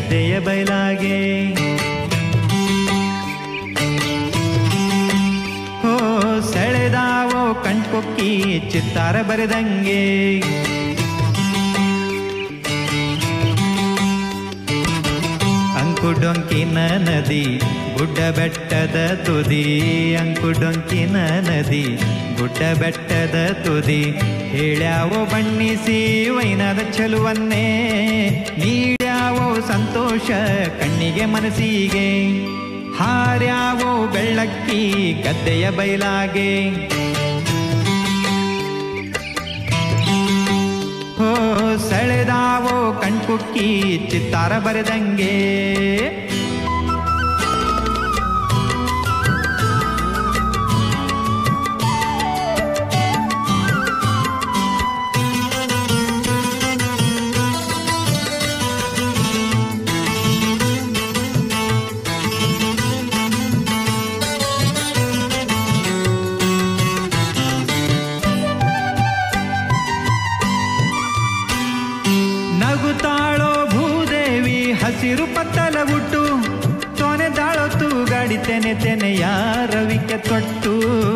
ಗದ್ದೆಯ ಬಯಲಾಗೆ ಹೋ ಸೆಳೆದಾವೋ ಕಣ್ಕೊಕ್ಕಿ ಚಿತ್ತಾರ ಬರೆದಂಗೆ ಅಂಕುಡೊಂಕಿನ ನದಿ ಗುಡ್ಡ ಬೆಟ್ಟದ ತುದಿ ಅಂಕುಡೊಂಕಿನ ನದಿ ಗುಡ್ಡ ಬೆಟ್ಟದ ತುದಿ ಹೇಳ್ಯಾವೋ ಬಣ್ಣಿಸಿ ವೈನದ ಚೆಲುವನ್ನೇ ನೀಡ್ಯಾವೋ ಸಂತೋಷ ಕಣ್ಣಿಗೆ ಮನಸ್ಸಿಗೆ ಹಾರ್ಯಾವೋ ಬೆಳ್ಳಕ್ಕಿ ಗದ್ದೆಯ ಬಯಲಾಗೆ ಹೋ ಸೆಳೆದಾವೋ ಕಣ್ಕುಕ್ಕಿ ಚಿತ್ತಾರ ಬರೆದಂಗೆ ನಗುತ್ತಾಳೋ ಭೂದೇವಿ ಹಸಿರು ಪತ್ತಲ ಉಟ್ಟು ತೊನೆದಾಳೋ ತೂಗಾಡಿ ತೆನೆ ತೆನೆಯ ರವಿಕೆ ತೊಟ್ಟು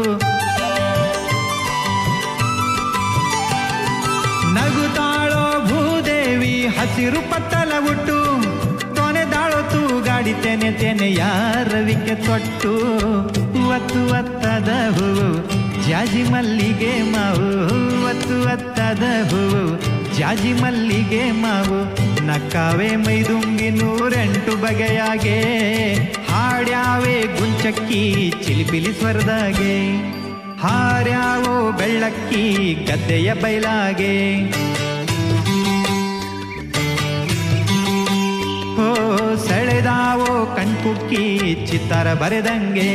ನಗುತ್ತಾಳೋ ಭೂದೇವಿ ಹಸಿರು ಪತ್ತಲ ಉಟ್ಟು ತೊನೆದಾಳೋ ತೂಗಾಡಿ ತೆನೆ ತೆನೆಯ ರವಿಕೆ ತೊಟ್ಟು ಒತ್ತು ಒತ್ತದ ಹೂವು ಜಾಜಿ ಮಲ್ಲಿಗೆ ಮಾವು ಒತ್ತು ಒತ್ತದ ಹೂವು ಜಾಜಿ ಮಲ್ಲಿಗೆ ಮಾವು ನಕ್ಕಾವೆ ಮೈದುಂಗಿ ನೂರೆಂಟು ಬಗೆಯಾಗೆ ಹಾಡ್ಯಾವೆ ಗುಂಚಕ್ಕಿ ಚಿಲಿಪಿಲಿ ಸ್ವರದಾಗೆ ಹಾರ್ಯಾವೋ ಬೆಳ್ಳಕ್ಕಿ ಗದ್ದೆಯ ಬಯಲಾಗೆ ಹೋ ಸೆಳೆದಾವೋ ಕಣ್ಕುಕ್ಕಿ ಚಿತ್ತಾರ ಬರೆದಂಗೆ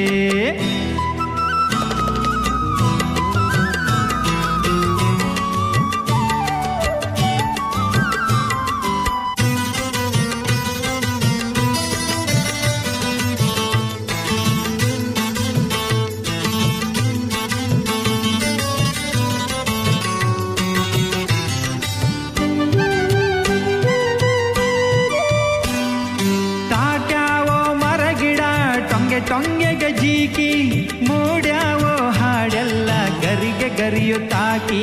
ತಾಟ್ಯಾವೋ ಮರಗಿಡ ಟೊಂಗೆ ಟೊಂಗೆಗೆ ಜೀಕಿ ಮೂಡ್ಯಾವೋ ಹಾಡೆಲ್ಲ ಗರಿಗೆ ಗರಿಯು ತಾಕಿ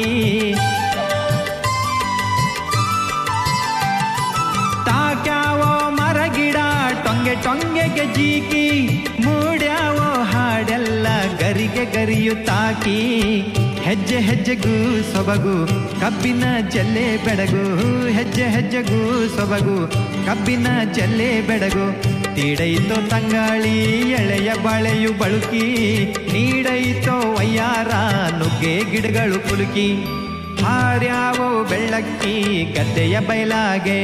ತಾಕ್ಯಾವೋ ಮರಗಿಡ ಟೊಂಗೆ ಟೊಂಗೆಗೆ ಜೀಕಿ ಮೂಡ್ಯಾವೋ ಹಾಡೆಲ್ಲ ಗರಿಗೆ ಗರಿಯು ತಾಕಿ ಹೆಜ್ಜೆ ಹೆಜ್ಜೆಗೂ ಸೊಬಗು ಕಬ್ಬಿನ ಜಲ್ಲೆ ಬೆಡಗು ಹೆಜ್ಜೆ ಹೆಜ್ಜೆಗೂ ಸೊಬಗು ಕಬ್ಬಿನ ಜಲ್ಲೆ ಬೆಡಗು ತೀಡೈತೋ ತಂಗಾಳಿ ಎಳೆಯ ಬಾಳೆಯು ಬಳುಕಿ ನೀಡೈತೋ ವಯ್ಯಾರ ನುಗ್ಗೆ ಗಿಡಗಳು ಕುಲುಕಿ ಹಾರ್ಯಾವೋ ಬೆಳ್ಳಕ್ಕಿ ಗದ್ದೆಯ ಬಯಲಾಗೆ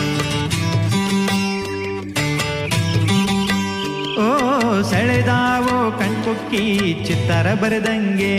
ಓ ಸೆಳೆದಾವೋ ಕಣ್ಕುಕ್ಕಿ ಚಿತ್ತಾರ ಬರೆದಂಗೆ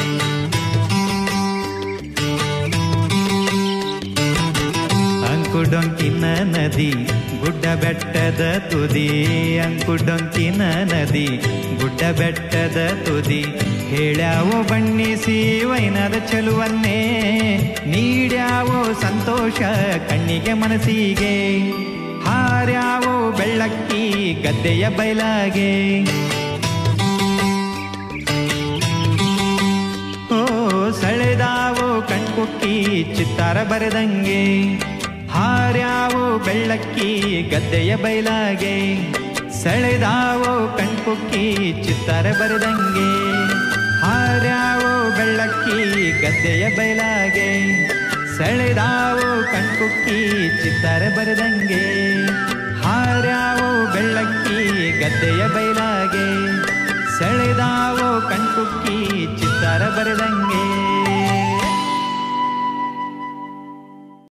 ಅಂಕುಡೊಂಕಿನ ನದಿ ಗುಡ್ಡ ಬೆಟ್ಟದ ತುದಿ ಅಂಕುಡೊಂಕಿನ ನದಿ ಗುಡ್ಡ ಬೆಟ್ಟದ ತುದಿ ಹೇಳ್ಯಾವೋ ಬಣ್ಣಿಸಿ ವೈನದ ಚೆಲುವನ್ನೇ ನೀಡ್ಯಾವೋ ಸಂತೋಷ ಕಣ್ಣಿಗೆ ಮನಸ್ಸಿಗೆ ಹಾರ್ಯಾವೋ ಬೆಳ್ಳಕ್ಕಿ ಗದ್ದೆಯ ಬಯಲಾಗೆ ಓ ಸೆಳೆದಾವೋ ಕಣ್ಕುಕ್ಕಿ ಚಿತ್ತಾರ ಬರೆದಂಗೆ ಹಾರ್ಯಾವೋ ಬೆಳ್ಳಕ್ಕಿ ಗದ್ದೆಯ ಬಯಲಾಗೆ ಸೆಳೆದಾವೋ ಕಣ್ಕುಕ್ಕಿ ಚಿತ್ತಾರ ಬರೆದಂಗೆ ಹಾರ್ಯಾವೋ ಬೆಳ್ಳಕ್ಕಿ ಗದ್ದೆಯ ಬಯಲಾಗೆ ಸೆಳೆದಾವೋ ಕಣ್ಕುಕ್ಕಿ ಚಿತ್ತಾರ ಬರೆದಂಗೆ ಹಾರ್ಯಾವೋ ಬೆಳ್ಳಕ್ಕಿ ಗದ್ದೆಯ ಬಯಲಾಗೆ ಸೆಳೆದಾವೋ ಕಣ್ಕುಕ್ಕಿ ಚಿತ್ತಾರ ಬರೆದಂಗೆ